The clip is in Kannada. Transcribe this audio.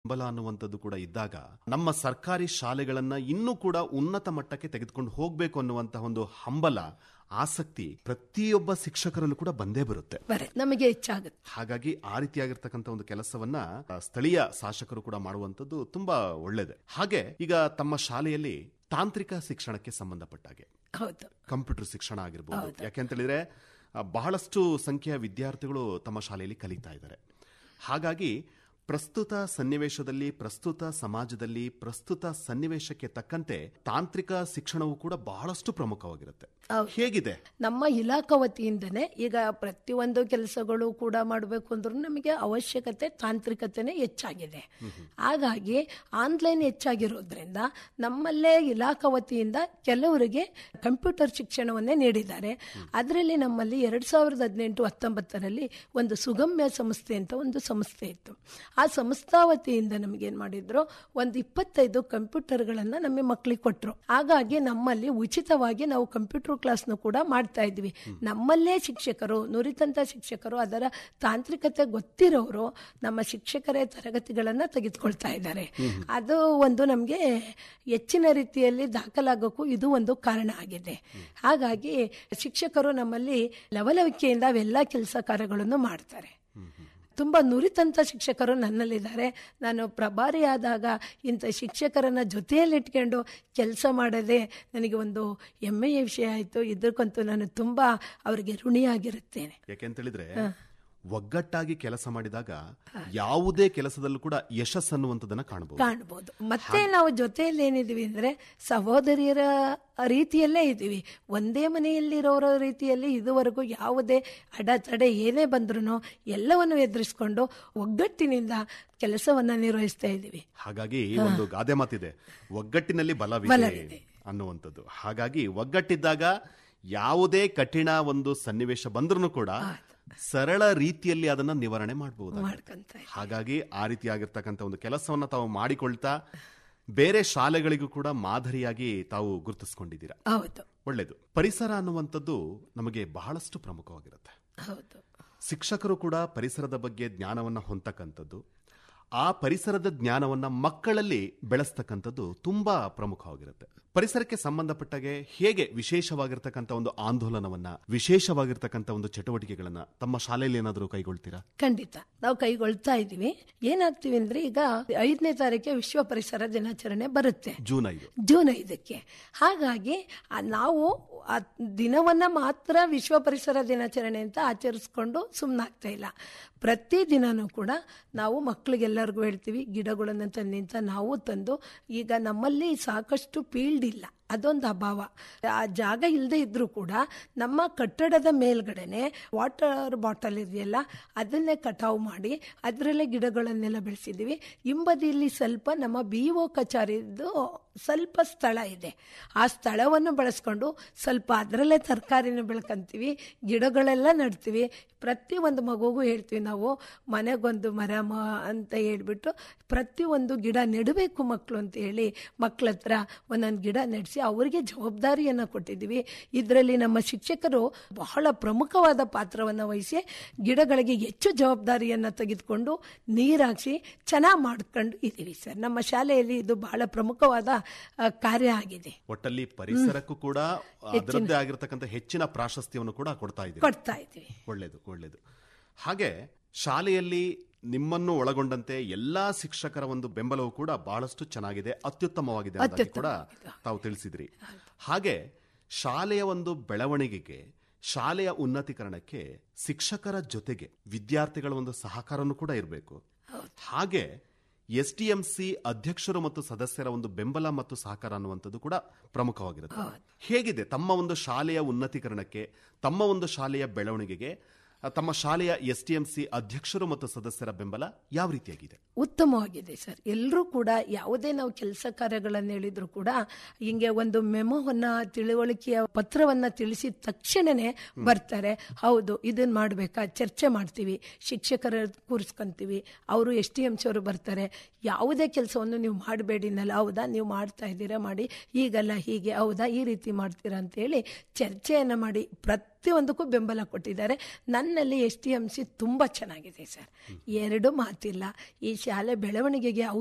ಬಲ ಅನ್ನುವಂಥದ್ದು ಕೂಡ ಇದ್ದಾಗ ನಮ್ಮ ಸರ್ಕಾರಿ ಶಾಲೆಗಳನ್ನ ಇನ್ನೂ ಕೂಡ ಉನ್ನತ ಮಟ್ಟಕ್ಕೆ ತೆಗೆದುಕೊಂಡು ಹೋಗ್ಬೇಕು ಅನ್ನುವಂತಹ ಒಂದು ಹಂಬಲ ಆಸಕ್ತಿ ಪ್ರತಿಯೊಬ್ಬ ಶಿಕ್ಷಕರಲ್ಲೂ ಕೂಡ ಬಂದೇ ಬರುತ್ತೆ ಬರೆ ನಮಗೆ ಹೆಚ್ಚಾಗುತ್ತೆ ಹಾಗಾಗಿ ಆ ರೀತಿಯಾಗಿರ್ತಕ್ಕಂಥ ಒಂದು ಕೆಲಸವನ್ನ ಆ, ಸ್ಥಳೀಯ ಶಾಸಕರು ಕೂಡ ಮಾಡುವಂತದ್ದು ತುಂಬಾ ಒಳ್ಳೇದೆ ಹಾಗೆ ಈಗ ತಮ್ಮ ಶಾಲೆಯಲ್ಲಿ ತಾಂತ್ರಿಕ ಶಿಕ್ಷಣಕ್ಕೆ ಸಂಬಂಧಪಟ್ಟಾಗೆ ಹೌದು ಕಂಪ್ಯೂಟರ್ ಶಿಕ್ಷಣ ಆಗಿರ್ಬೋದು ಯಾಕೆಂತ ಹೇಳಿದ್ರೆ ಆ, ಬಹಳಷ್ಟು ಸಂಖ್ಯೆಯ ವಿದ್ಯಾರ್ಥಿಗಳು ತಮ್ಮ ಶಾಲೆಯಲ್ಲಿ ಕಲಿತಾ ಇದ್ದಾರೆ ಹಾಗಾಗಿ ಪ್ರಸ್ತುತ ಸನ್ನಿವೇಶದಲ್ಲಿ ಪ್ರಸ್ತುತ ಸಮಾಜದಲ್ಲಿ ಪ್ರಸ್ತುತ ಸನ್ನಿವೇಶಕ್ಕೆ ತಕ್ಕಂತೆ ತಾಂತ್ರಿಕ ಶಿಕ್ಷಣವು ಕೂಡ ಬಹಳಷ್ಟು ಪ್ರಮುಖವಾಗಿರುತ್ತೆ ಹೇಗಿದೆ ನಮ್ಮ ಇಲಾಖಾ ವತಿಯಿಂದನೇ ಈಗ ಪ್ರತಿಯೊಂದು ಕೆಲಸಗಳು ಕೂಡ ಮಾಡಬೇಕು ಅಂದ್ರೂ ನಮಗೆ ಅವಶ್ಯಕತೆ ತಾಂತ್ರಿಕತೆನೇ ಹೆಚ್ಚಾಗಿದೆ ಹಾಗಾಗಿ ಆನ್ಲೈನ್ ಹೆಚ್ಚಾಗಿರೋದ್ರಿಂದ ನಮ್ಮಲ್ಲೇ ಇಲಾಖಾ ವತಿಯಿಂದ ಕೆಲವರಿಗೆ ಕಂಪ್ಯೂಟರ್ ಶಿಕ್ಷಣವನ್ನೇ ನೀಡಿದ್ದಾರೆ ಅದರಲ್ಲಿ ನಮ್ಮಲ್ಲಿ ಎರಡ್ ಸಾವಿರದ ಹದಿನೆಂಟು ಹತ್ತೊಂಬತ್ತರಲ್ಲಿ ಒಂದು ಸುಗಮ್ಯ ಸಂಸ್ಥೆ ಅಂತ ಒಂದು ಸಂಸ್ಥೆ ಇತ್ತು ಆ ಸಂಸ್ಥಾ ವತಿಯಿಂದ ನಮಗೇನ್ ಮಾಡಿದ್ರು ಒಂದು ಇಪ್ಪತ್ತೈದು ಕಂಪ್ಯೂಟರ್ಗಳನ್ನ ನಮ್ಮ ಮಕ್ಕಳಿಗೆ ಕೊಟ್ರು ಹಾಗಾಗಿ ನಮ್ಮಲ್ಲಿ ಉಚಿತವಾಗಿ ನಾವು ಕಂಪ್ಯೂಟರ್ ಕ್ಲಾಸ್ನು ಕೂಡ ಮಾಡ್ತಾ ಇದ್ವಿ ನಮ್ಮಲ್ಲೇ ಶಿಕ್ಷಕರು ನುರಿತಂತ ಶಿಕ್ಷಕರು ಅದರ ತಾಂತ್ರಿಕತೆ ಗೊತ್ತಿರೋರು ನಮ್ಮ ಶಿಕ್ಷಕರೇ ತರಗತಿಗಳನ್ನ ತೆಗೆದುಕೊಳ್ತಾ ಇದ್ದಾರೆ ಅದು ಒಂದು ನಮಗೆ ಹೆಚ್ಚಿನ ರೀತಿಯಲ್ಲಿ ದಾಖಲಾಗೋಕ್ಕೂ ಇದು ಒಂದು ಕಾರಣ ಆಗಿದೆ ಹಾಗಾಗಿ ಶಿಕ್ಷಕರು ನಮ್ಮಲ್ಲಿ ಲವಲವಿಕೆಯಿಂದ ಅವೆಲ್ಲ ಕೆಲಸ ಕಾರ್ಯಗಳನ್ನು ಮಾಡ್ತಾರೆ ತುಂಬಾ ನುರಿತಂತ ಶಿಕ್ಷಕರು ನನ್ನಲ್ಲಿದ್ದಾರೆ ನಾನು ಪ್ರಭಾರಿ ಆದಾಗ ಇಂಥ ಶಿಕ್ಷಕರನ್ನ ಜೊತೆಯಲ್ಲಿಟ್ಕೊಂಡು ಕೆಲಸ ಮಾಡದೆ ನನಗೆ ಒಂದು ಹೆಮ್ಮೆಯ ವಿಷಯ ಆಯಿತು ಇದಕ್ಕಂತೂ ನಾನು ತುಂಬಾ ಅವರಿಗೆ ಋಣಿಯಾಗಿರುತ್ತೇನೆ ಯಾಕೆಂತ ಹೇಳಿದ್ರೆ ಒಗ್ಗಟ್ಟಾಗಿ ಕೆಲಸ ಮಾಡಿದಾಗ ಯಾವುದೇ ಕೆಲಸದಲ್ಲೂ ಕೂಡ ಯಶಸ್ಸು ಅನ್ನುವಂಥದ್ದನ್ನ ಕಾಣಬಹುದು ಕಾಣ್ಬೋದು ಮತ್ತೆ ನಾವು ಜೊತೆಯಲ್ಲಿ ಏನಿದೀವಿ ಅಂದ್ರೆ ಸಹೋದರಿಯರ ರೀತಿಯಲ್ಲೇ ಇದ್ದೀವಿ ಒಂದೇ ಮನೆಯಲ್ಲಿರೋರ ರೀತಿಯಲ್ಲಿ ಇದುವರೆಗೂ ಯಾವುದೇ ಅಡೆತಡೆ ಏನೇ ಬಂದ್ರೂ ಎಲ್ಲವನ್ನು ಎದುರಿಸ್ಕೊಂಡು ಒಗ್ಗಟ್ಟಿನಿಂದ ಕೆಲಸವನ್ನ ನಿರ್ವಹಿಸ್ತಾ ಇದ್ದೀವಿ ಹಾಗಾಗಿ ಒಂದು ಗಾದೆ ಮಾತಿದೆ ಒಗ್ಗಟ್ಟಿನಲ್ಲಿ ಬಲವಿದೆ ಅನ್ನುವಂಥದ್ದು ಹಾಗಾಗಿ ಒಗ್ಗಟ್ಟಿದ್ದಾಗ ಯಾವುದೇ ಕಠಿಣ ಒಂದು ಸನ್ನಿವೇಶ ಬಂದ್ರೂ ಕೂಡ ಸರಳ ರೀತಿಯಲ್ಲಿ ಅದನ್ನ ನಿವಾರಣೆ ಮಾಡಬಹುದು ಮಾಡ್ಕೊಂತ ಇದ್ದೀವಿ. ಹಾಗಾಗಿ ಆ ರೀತಿಯಾಗಿರ್ತಕ್ಕಂಥ ಒಂದು ಕೆಲಸವನ್ನ ತಾವು ಮಾಡಿಕೊಳ್ತಾ ಬೇರೆ ಶಾಲೆಗಳಿಗೂ ಕೂಡ ಮಾದರಿಯಾಗಿ ತಾವು ಗುರುತಿಸ್ಕೊಂಡಿದ್ದೀರಾ ಹೌದು ಒಳ್ಳೇದು ಪರಿಸರ ಅನ್ನುವಂಥದ್ದು ನಮಗೆ ಬಹಳಷ್ಟು ಪ್ರಮುಖವಾಗಿರುತ್ತೆ ಹೌದು ಶಿಕ್ಷಕರು ಕೂಡ ಪರಿಸರದ ಬಗ್ಗೆ ಜ್ಞಾನವನ್ನ ಹೊಂದತಕ್ಕಂಥದ್ದು ಆ ಪರಿಸರದ ಜ್ಞಾನವನ್ನ ಮಕ್ಕಳಲ್ಲಿ ಬೆಳೆಸ್ತಕ್ಕಂಥದ್ದು ತುಂಬಾ ಪ್ರಮುಖವಾಗಿರುತ್ತೆ ಪರಿಸರಕ್ಕೆ ಸಂಬಂಧಪಟ್ಟಾಗೆ ಹೇಗೆ ವಿಶೇಷವಾಗಿರ್ತಕ್ಕಂಥ ಒಂದು ಆಂದೋಲನವನ್ನ ವಿಶೇಷವಾಗಿರ್ತಕ್ಕಂಥ ಒಂದು ಚಟುವಟಿಕೆಗಳನ್ನ ತಮ್ಮ ಶಾಲೆಯಲ್ಲಿ ಏನಾದರೂ ಕೈಗೊಳ್ತೀರಾ ಖಂಡಿತ ನಾವು ಕೈಗೊಳ್ತಾ ಇದ್ದೀವಿ ಏನಾಗ್ತೀವಿ ಅಂದ್ರೆ ಈಗ ಐದನೇ ತಾರೀಕೆ ವಿಶ್ವ ಪರಿಸರ ದಿನಾಚರಣೆ ಬರುತ್ತೆ ಜೂನ್ ಐದು ಜೂನ್ ಐದಕ್ಕೆ ಹಾಗಾಗಿ ಆ ನಾವು ಆ ದಿನವನ್ನ ಮಾತ್ರ ವಿಶ್ವ ಪರಿಸರ ದಿನಾಚರಣೆ ಅಂತ ಆಚರಿಸ್ಕೊಂಡು ಸುಮ್ಮನಾಗ್ತಾ ಇಲ್ಲ ಪ್ರತಿ ದಿನನೂ ಕೂಡ ನಾವು ಮಕ್ಕಳಿಗೆಲ್ಲರಿಗೂ ಹೇಳ್ತೀವಿ ಗಿಡಗಳನ್ನು ತಂದಿಂತ ನಾವು ತಂದು ಈಗ ನಮ್ಮಲ್ಲಿ ಸಾಕಷ್ಟು ಫೀಲ್ಡ್ ಇಲ್ಲ ಅದೊಂದು ಅಭಾವ ಆ ಜಾಗ ಇಲ್ಲದೆ ಇದ್ರೂ ಕೂಡ ನಮ್ಮ ಕಟ್ಟಡದ ಮೇಲ್ಗಡೆನೆ ವಾಟರ್ ಬಾಟಲ್ ಇದೆಯಲ್ಲ ಅದನ್ನೇ ಕಟಾವು ಮಾಡಿ ಅದರಲ್ಲೇ ಗಿಡಗಳನ್ನೆಲ್ಲ ಬೆಳೆಸಿದ್ದೀವಿ ಹಿಂಬದಿಯಲ್ಲಿ ಸ್ವಲ್ಪ ನಮ್ಮ ಬಿ ಒ ಕಚೇರಿದು ಸ್ವಲ್ಪ ಸ್ಥಳ ಇದೆ ಆ ಸ್ಥಳವನ್ನು ಬಳಸ್ಕೊಂಡು ಸ್ವಲ್ಪ ಅದರಲ್ಲೇ ತರಕಾರಿನ ಬೆಳ್ಕೊಂತೀವಿ ಗಿಡಗಳೆಲ್ಲ ನಡ್ತೀವಿ ಪ್ರತಿ ಒಂದು ಮಗುಗೂ ಹೇಳ್ತೀವಿ ನಾವು ಮನೆಗೊಂದು ಮರ ಮ ಅಂತ ಹೇಳ್ಬಿಟ್ಟು ಪ್ರತಿಯೊಂದು ಗಿಡ ನೆಡಬೇಕು ಮಕ್ಕಳು ಅಂತ ಹೇಳಿ ಮಕ್ಕಳ ಹತ್ರ ಒಂದೊಂದು ಗಿಡ ನೆಡೆಸಿ ಅವರಿಗೆ ಜವಾಬ್ದಾರಿಯನ್ನು ಕೊಟ್ಟಿದ್ದೀವಿ ಇದರಲ್ಲಿ ನಮ್ಮ ಶಿಕ್ಷಕರು ಬಹಳ ಪ್ರಮುಖವಾದ ಪಾತ್ರವನ್ನು ವಹಿಸಿ ಗಿಡಗಳಿಗೆ ಹೆಚ್ಚು ಜವಾಬ್ದಾರಿಯನ್ನು ತೆಗೆದುಕೊಂಡು ನೀರಾಕ್ಸಿ ಚೆನ್ನಾಗಿ ಮಾಡ್ಕೊಂಡು ಇದ್ದೀವಿ ಸರ್ ನಮ್ಮ ಶಾಲೆಯಲ್ಲಿ ಇದು ಬಹಳ ಪ್ರಮುಖವಾದ ಆ, ಕಾರ್ಯ ಆಗಿದೆ ಒಟ್ಟಲ್ಲಿ ಪರಿಸರಕ್ಕೂ ಕೂಡ ಅದರದ್ದೇ ಆಗಿರ್ತಕ್ಕಂಥ ಹೆಚ್ಚಿನ ಪ್ರಾಶಸ್ತ್ಯವನ್ನು ಕೂಡ ಕೊಡ್ತಾ ಇದ್ದೀವಿ ಕೊಡ್ತಾ ಇದ್ದೀವಿ ಒಳ್ಳೇದು ಒಳ್ಳೇದು ಹಾಗೆ ಶಾಲೆಯಲ್ಲಿ ನಿಮ್ಮನ್ನು ಒಳಗೊಂಡಂತೆ ಎಲ್ಲಾ ಶಿಕ್ಷಕರ ಒಂದು ಬೆಂಬಲವು ಕೂಡ ಬಹಳಷ್ಟು ಚೆನ್ನಾಗಿದೆ ಅತ್ಯುತ್ತಮವಾಗಿದೆ ಅಂತ ಕೂಡ ತಾವು ತಿಳಿಸಿದ್ರಿ ಹಾಗೆ ಶಾಲೆಯ ಒಂದು ಬೆಳವಣಿಗೆಗೆ ಶಾಲೆಯ ಉನ್ನತೀಕರಣಕ್ಕೆ ಶಿಕ್ಷಕರ ಜೊತೆಗೆ ವಿದ್ಯಾರ್ಥಿಗಳ ಒಂದು ಸಹಕಾರನೂ ಕೂಡ ಇರಬೇಕು ಹಾಗೆ ಎಸ್ ಟಿ ಎಂ ಸಿ ಅಧ್ಯಕ್ಷರು ಮತ್ತು ಸದಸ್ಯರ ಒಂದು ಬೆಂಬಲ ಮತ್ತು ಸಹಕಾರ ಅನ್ನುವಂಥದ್ದು ಕೂಡ ಪ್ರಮುಖವಾಗಿರುತ್ತೆ ಹೇಗಿದೆ ತಮ್ಮ ಒಂದು ಶಾಲೆಯ ಉನ್ನತೀಕರಣಕ್ಕೆ ತಮ್ಮ ಒಂದು ಶಾಲೆಯ ಬೆಳವಣಿಗೆಗೆ ಆ, ತಮ್ಮ ಶಾಲೆಯ ಎಸ್ ಟಿ ಎಂ ಸಿ ಅಧ್ಯಕ್ಷರು ಮತ್ತು ಸದಸ್ಯರ ಬೆಂಬಲ ಯಾವ ರೀತಿಯಾಗಿದೆ ಉತ್ತಮವಾಗಿದೆ ಸರ್ ಎಲ್ಲರೂ ಕೂಡ ಯಾವುದೇ ನಾವು ಕೆಲಸ ಕಾರ್ಯಗಳನ್ನು ಹೇಳಿದ್ರು ಕೂಡ ಹಿಂಗೆ ಒಂದು ಮೆಮೋವನ್ನ ತಿಳುವಳಿಕೆಯ ಪತ್ರವನ್ನ ತಿಳಿಸಿದ ತಕ್ಷಣನೇ ಬರ್ತಾರೆ ಹೌದು ಇದನ್ನ ಮಾಡ್ಬೇಕಾ ಚರ್ಚೆ ಮಾಡ್ತೀವಿ ಶಿಕ್ಷಕರ ಕೂರಿಸ್ಕೊಂತೀವಿ ಅವರು ಎಸ್ ಟಿ ಎಂ ಸಿ ಅವರು ಬರ್ತಾರೆ ಯಾವುದೇ ಕೆಲಸವನ್ನು ನೀವು ಮಾಡಬೇಡಿನಲ್ಲ ಹೌದಾ ನೀವು ಮಾಡ್ತಾ ಇದ್ದೀರಾ ಮಾಡಿ ಈಗಲ್ಲ ಹೀಗೆ ಹೌದಾ ಈ ರೀತಿ ಮಾಡ್ತೀರಾ ಅಂತ ಹೇಳಿ ಚರ್ಚೆಯನ್ನ ಮಾಡಿ ಪ್ರತಿಯೊಂದಕ್ಕೂ ಬೆಂಬಲ ಕೊಟ್ಟಿದ್ದಾರೆ ನನ್ನಲ್ಲಿ ಎಸ್ ಟಿ ಎಂ ಸಿ ತುಂಬಾ ಚೆನ್ನಾಗಿದೆ ಸರ್ ಎರಡು ಮಾತಿಲ್ಲ ಈ ಶಾಲೆ ಬೆಳವಣಿಗೆಗೆ